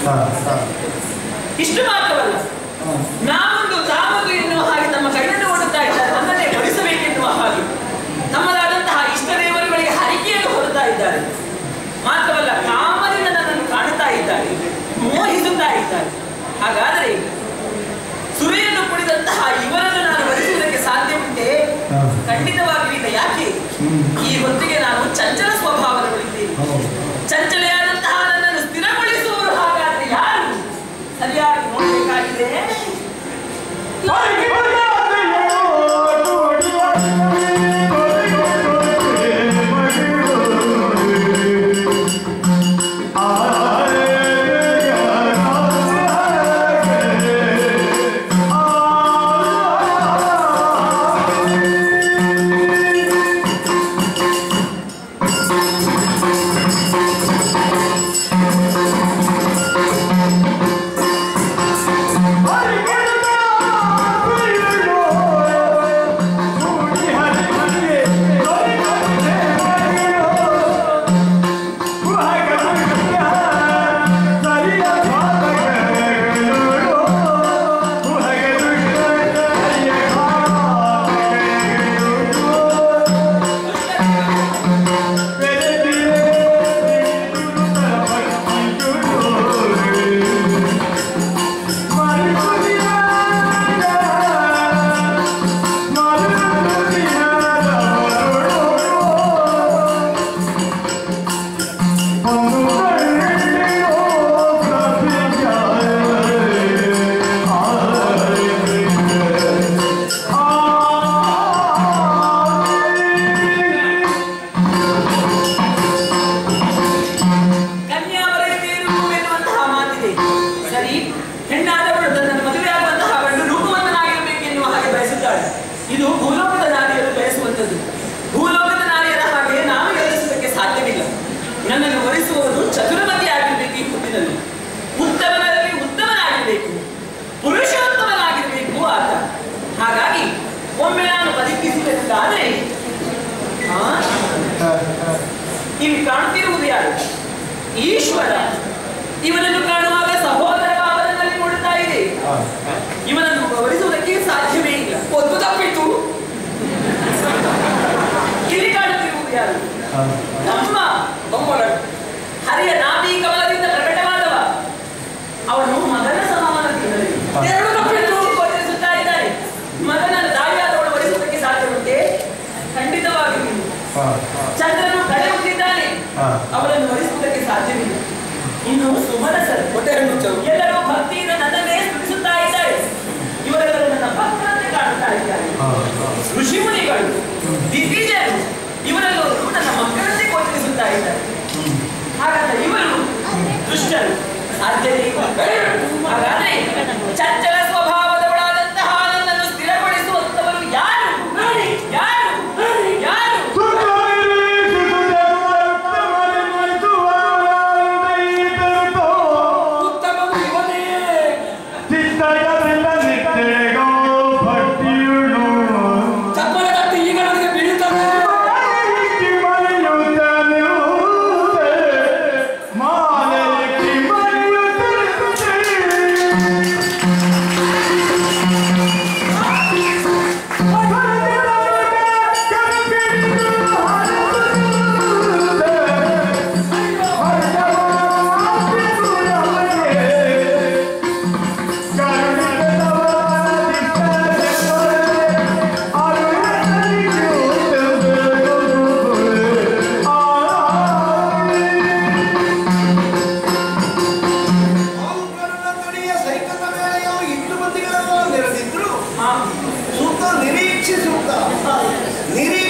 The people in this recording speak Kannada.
ಹಾ, ಹಾ, ಇಷ್ಟು ಮಾತ್ರವಲ್ಲ ಹಾ. ನಾವೊಂದು ತಾವೊಂದು ಎನ್ನುವ ಹಾಗೆ ತಮ್ಮ ಕಣ್ಣನ್ನು ಓಡುತ್ತಾ ಇದ್ದಾರೆ ನನ್ನನ್ನೇ ಕೊಡಿಸಬೇಕೆನ್ನುವ ಹಾಗೆ ನಮ್ಮದಾದಂತಹ ಇಷ್ಟ ದೇವರುಗಳಿಗೆ ಹರಿಕೆಯನ್ನು ಹೊರತಾ ಇದ್ದಾರೆ ಮಾತ್ರವಲ್ಲ ಕಾಮದಿಂದ ನನ್ನನ್ನು ಕಾಣುತ್ತಾ ಇದ್ದಾರೆ ಮೋಹಿಸುತ್ತಾ ಇದ್ದಾರೆ ಹಾಗಾದರೆ ಸುರಿಯನ್ನು ಕುಡಿದಂತಹ ಇವರನ್ನು ನಾನು ವರಿಸುವುದಕ್ಕೆ ಸಾಧ್ಯ ಉಂಟೆ ಹಾ. ಖಂಡಿತವಾಗಿಯೂ ಇಲ್ಲ ಯಾಕೆ ಹ್ಮ್. ಈ ಹೊತ್ತಿಗೆ ನಾನು ಚಂಚಲ ಸ್ವಭಾವದವಳಿದ್ದೇನೆ ಹೌದು. ಚಂಚಲೆಯಾದಂತಹ ನನ್ನನ್ನು ಸ್ಥಿರಗೊಳಿಸುವವರು ಹಾಗಾದ್ರೆ ಯಾರು ಸರಿಯಾಗಿ ನೋಡಬೇಕಾಗಿದೆ ಕನ್ಯಾವರೈತೆಯರು ಎನ್ನುವಂತಹ ಮಾತಿದೆ ಸರಿ ಹೆಣ್ಣಾದವಳು ತನ್ನ ಮದುವೆ ಆಗುವಂತಹ ಗಂಡು ರೂಪವಂತನಾಗಿರಬೇಕು ಎನ್ನುವ ಹಾಗೆ ಬಯಸುತ್ತಾಳೆ ಇದು ಭೂಲೋಕದ ನಾರಿಯರು ಬಯಸುವಂಥದ್ದು ಭೂಲೋಕದ ನಾರಿಯರ ಹಾಗೆ ನಾನು ಯೋಚಿಸುವುದಕ್ಕೆ ಸಾಧ್ಯವಿಲ್ಲ ನನ್ನನ್ನು ವರಿಸುವವರು ಚತುರಮತಿ ಆಗಿರಬೇಕು ಈ ಹುಟ್ಟಿನಲ್ಲಿ ಉತ್ತಮನಲ್ಲಿ ಉತ್ತಮನಾಗಿರಬೇಕು ಪುರುಷೋತ್ತಮನಾಗಿರಬೇಕು ಆತ ಹಾಗಾಗಿ ಒಮ್ಮೆ ನಾನು ಬದುಕಿಸಬೇಕಾದ್ರೆ ಆ ಇಲ್ಲಿ ಕಾಣುತ್ತಿರುವುದು ಯಾರು ಈಶ್ವರ ಇವನನ್ನು ಕಾಣುವಾಗ ಸಹೋದರ ಭಾವದಲ್ಲಿ ನೋಡುತ್ತಾ ಇದೆ ಇವನನ್ನು ಗೌರವಿಸುವುದಕ್ಕೆ ಸಾಧ್ಯವೇ ಇಲ್ಲ ಒಂದು ತಪ್ಪಿತು ಇಲ್ಲಿ ಕಾಣುತ್ತಿರುವುದು ಯಾರು ನಮ್ಮ ಬೊಮ್ಮಗಳು ಹರಿಯ ನಾಭಿ ಕಮಲದಿಂದ ಪ್ರಕಟವಾದವ ಅವನು ಮಗನ ಸಮಾನದಿಂದಲೇ ಎರಡು ತಪ್ಪಿತು ಗೋಚರಿಸುತ್ತಾ ಇದ್ದಾರೆ ಮಗನ ತಾಯಿಯಾದವಳು ವರಿಸುವುದಕ್ಕೆ ಸಾಧ್ಯ ಉಂಟೆ ಖಂಡಿತವಾಗಿಯೂ ಇಲ್ಲ. ಚಂದ್ರನು ಕಳೆ ಹೊಂದಿದ್ದಾನೆ ಹಾ. ಅವರನ್ನು ವರಿಸುವುದಕ್ಕೆ ಸಾಧ್ಯವಿಲ್ಲ ಇನ್ನು ಸುಮನಸರು ಎಲ್ಲರೂ ಭಕ್ತಿಯಿಂದ ನನ್ನನ್ನೇ ಸ್ತುತಿಸುತ್ತಾ ಇದ್ದಾರೆ ಇವರೆಲ್ಲರೂ ನನ್ನ ಭಕ್ತರಂತೆ ಕಾಣುತ್ತಾ ಇದ್ದಾರೆ ಋಷಿ ಮುನಿಗಳು ದಿಗ್ವಿಜಯರು ಇವರೆಲ್ಲರೂ ನನ್ನ ಮಕ್ಕಳಂತೆ ಗೋಚರಿಸುತ್ತಾ ಇದ್ದಾರೆ ಹಾಗಾದ್ರೆ ಇವರು ದುಷ್ಟರು ಸಾಧ್ಯವೇ ಇಲ್ಲ. ಹಾಗಾದ್ರೆ ಚಂಚಲ ಸ್ವಭಾವದವಳಾದಂತಹ ನನ್ನನ್ನು ಸ್ಥಿರಗೊಳಿಸುವಂತವರು ಯಾರು ಯಾರು ಯಾರು ಉತ್ತಮವು ಇವನೇ ಚಪ್ಪಲ ಕಟ್ಟಿ ಈಗ ನನಗೆ ಬೀಳುತ್ತದೆ ಆವುಕರಣ ತೊಡಿಯ ಸೈಕಲ್ ಮೇಳೆಯು ಎಂಟು ಮಂದಿಗಳನ್ನು ನೆರೆದಿದ್ರು ಆ, ಸುತ್ತ ನಿರೀಕ್ಷಿಸುತ್ತ ನಿರೀಕ್ಷೆ